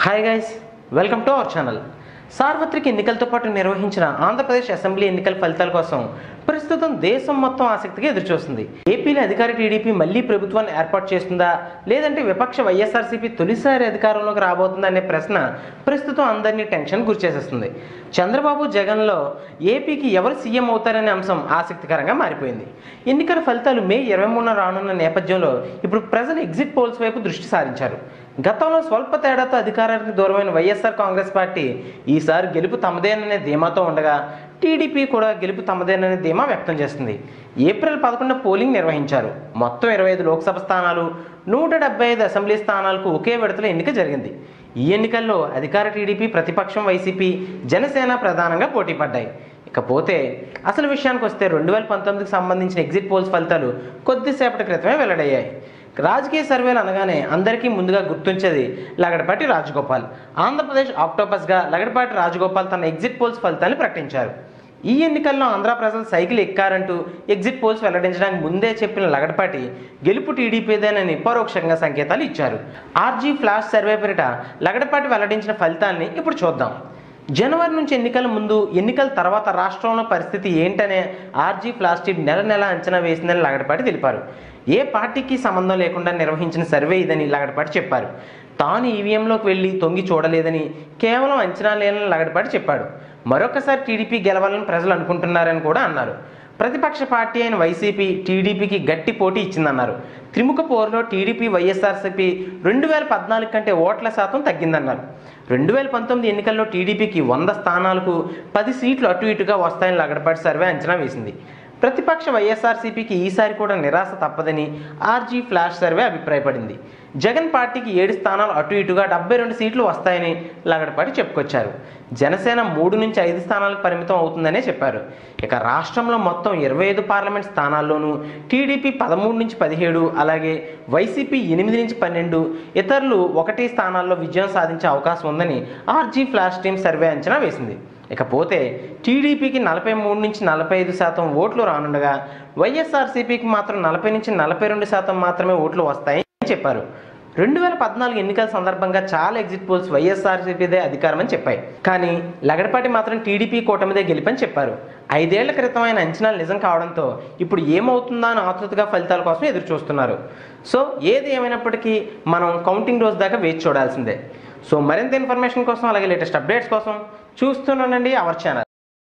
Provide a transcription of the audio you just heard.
hi guys welcome to our channel సార్వత్రిక ఎన్నికలతో పాటు నిర్వహించిన ఆంధ్రప్రదేశ్ అసెంబ్లీ ఎన్నికల ఫలితాల కోసం ప్రస్తుతం దేశం మొత్తం ఆసక్తిగా ఎదురుచూస్తుంది ఏపీలో అధికార టీడీపీ మళ్ళీ ప్రభుత్వాన్ని ఏర్పాటు చేస్తుందా లేదంటే విపక్ష వైఎస్ఆర్సీపీ తొలిసారి అధికారంలోకి రాబోతుందా అనే ప్రశ్న ప్రస్తుతం అందరినీ టెన్షన్ గురిచేసేస్తుంది చంద్రబాబు జగన్లో ఏపీకి ఎవరు సీఎం అవుతారనే అంశం ఆసక్తికరంగా మారిపోయింది ఎన్నికల ఫలితాలు మే ఇరవై మూడున రానున్న నేపథ్యంలో ఇప్పుడు ప్రజలు ఎగ్జిట్ పోల్స్ వైపు దృష్టి సారించారు గతంలో స్వల్ప తేడాతో అధికారానికి దూరమైన వైఎస్ఆర్ కాంగ్రెస్ పార్టీ ఈసారి గెలుపు తమదేననే ధీమాతో ఉండగా టీడీపీ కూడా గెలుపు తమదేననే ధీమా వ్యక్తం చేస్తుంది ఏప్రిల్ పదకొండున పోలింగ్ నిర్వహించారు మొత్తం ఇరవై ఐదు లోక్సభ స్థానాలు నూట డెబ్బై ఐదు అసెంబ్లీ స్థానాలకు ఒకే విడతలో ఎన్నిక జరిగింది ఈ ఎన్నికల్లో అధికార టీడీపీ ప్రతిపక్షం వైసీపీ జనసేన ప్రధానంగా పోటీ పడ్డాయి ఇకపోతే అసలు విషయానికి వస్తే రెండు వేల పంతొమ్మిదికి సంబంధించిన ఎగ్జిట్ పోల్స్ ఫలితాలు కొద్దిసేపటి క్రితమే వెల్లడయ్యాయి రాజకీయ సర్వేలు అనగానే అందరికీ ముందుగా గుర్తుంచేది లగడపాటి రాజగోపాల్ ఆంధ్రప్రదేశ్ ఆక్టోపస్గా లగడపాటి రాజగోపాల్ తన ఎగ్జిట్ పోల్స్ ఫలితాన్ని ప్రకటించారు ఈ ఎన్నికల్లో ఆంధ్ర ప్రజలు సైకిల్ ఎక్కారంటూ ఎగ్జిట్ పోల్స్ వెల్లడించడానికి ముందే చెప్పిన లగడపాటి గెలుపు టీడీపీదేనని పరోక్షంగా సంకేతాలు ఇచ్చారు ఆర్జీ ఫ్లాష్ సర్వే పేరిట లగడపాటి వెల్లడించిన ఫలితాల్ని ఇప్పుడు చూద్దాం జనవరి నుంచి ఎన్నికల ముందు ఎన్నికల తర్వాత రాష్ట్రంలో పరిస్థితి ఏంటనే ఆర్జీ ఫ్లాష్ టీమ్ నెల నెల అంచనా వేసిందని లగడపాటి తెలిపారు ఏ పార్టీకి సంబంధం లేకుండా నిర్వహించిన సర్వే ఇదని లగడపాటి చెప్పారు తాను ఈవీఎంలోకి వెళ్ళి తొంగి చూడలేదని కేవలం అంచనా లేదని లగడపాటి చెప్పాడు మరొకసారి టీడీపీ గెలవాలని ప్రజలు అనుకుంటున్నారని కూడా అన్నారు ప్రతిపక్ష పార్టీ అయిన వైసీపీ టీడీపీకి గట్టి పోటీ ఇచ్చిందన్నారు త్రిముఖ పోరులో టీడీపీ వైఎస్ఆర్సీపీ రెండు వేల పద్నాలుగు కంటే ఓట్ల శాతం తగ్గిందన్నారు రెండు వేల పంతొమ్మిది ఎన్నికల్లో టీడీపీకి వంద స్థానాలకు పది సీట్లు అటు ఇటుగా వస్తాయని లగడపాటి సర్వే అంచనా వేసింది ప్రతిపక్ష వైఎస్ఆర్సీపీకి ఈసారి కూడా నిరాశ తప్పదని ఆర్జీ ఫ్లాష్ సర్వే అభిప్రాయపడింది జగన్ పార్టీకి ఏడు స్థానాలు అటు ఇటుగా డెబ్బై రెండు సీట్లు వస్తాయని లగడపాటి చెప్పుకొచ్చారు జనసేన మూడు నుంచి ఐదు స్థానాలకు పరిమితం అవుతుందనే చెప్పారు ఇక రాష్ట్రంలో మొత్తం ఇరవై ఐదు పార్లమెంట్ స్థానాల్లోనూ టీడీపీ పదమూడు నుంచి పదిహేడు అలాగే వైసీపీ ఎనిమిది నుంచి పన్నెండు ఇతరులు ఒకటి స్థానాల్లో విజయం సాధించే అవకాశం ఉందని ఆర్జీ ఫ్లాష్ టీమ్ సర్వే అంచనా వేసింది ఇకపోతే టీడీపీకి నలభై మూడు నుంచి నలభై ఐదు శాతం ఓట్లు రానుండగా వైఎస్ఆర్సీపీకి మాత్రం నలభై నుంచి నలభై రెండు శాతం మాత్రమే ఓట్లు వస్తాయని చెప్పారు రెండు వేల పద్నాలుగు ఎన్నికల సందర్భంగా చాలా ఎగ్జిట్ పోల్స్ వైఎస్ఆర్సీపీదే అధికారం అని చెప్పాయి కానీ లగడపాటి మాత్రం టీడీపీ కూటమిదే గెలిపని చెప్పారు ఐదేళ్ల క్రితం ఆయన అంచనాలు నిజం కావడంతో ఇప్పుడు ఏమవుతుందా అని ఆతృతగా ఫలితాల కోసం ఎదురు చూస్తున్నారు సో ఏది ఏమైనప్పటికీ మనం కౌంటింగ్ రోజు దాకా వేచి చూడాల్సిందే సో మరింత ఇన్ఫర్మేషన్ కోసం అలాగే లేటెస్ట్ అప్డేట్స్ కోసం చూస్తుండండి అవర్ ఛానల్